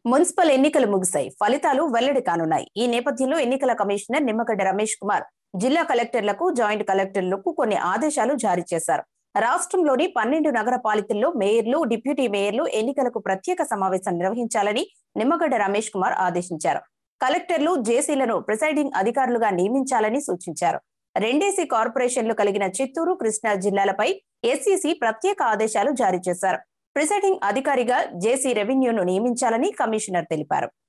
municipal ఎన్నికలు ముగిశాయి ఫలితాలు వెల్లడి కానున్నాయి ఈ నేపథ్యంలో ఎన్నికల కమిషనర్ నిమ్మగడ్డ రమేష్ కుమార్ జిల్లా కలెక్టర్లకు జాయింట్ కలెక్టర్లకు కొన్ని ఆదేశాలు జారీ చేశారు రాష్ట్రంలోని పన్నెండు నగర పాలికల్లో మేయర్లు డిప్యూటీ మేయర్లు ఎన్నికలకు ప్రత్యేక సమావేశం నిర్వహించాలని నిమ్మగడ్డ రమేష్ కుమార్ ఆదేశించారు కలెక్టర్లు జేసీలను ప్రిసైడింగ్ అధికారులుగా నియమించాలని సూచించారు రెండేసి కార్పొరేషన్లు కలిగిన చిత్తూరు కృష్ణా జిల్లాలపై ఎస్ఈసి ప్రత్యేక ఆదేశాలు జారీ చేశారు ప్రిసైడింగ్ అధికారిగా జేసీ రెవెన్యూను నియమించాలని కమిషనర్ తెలిపారు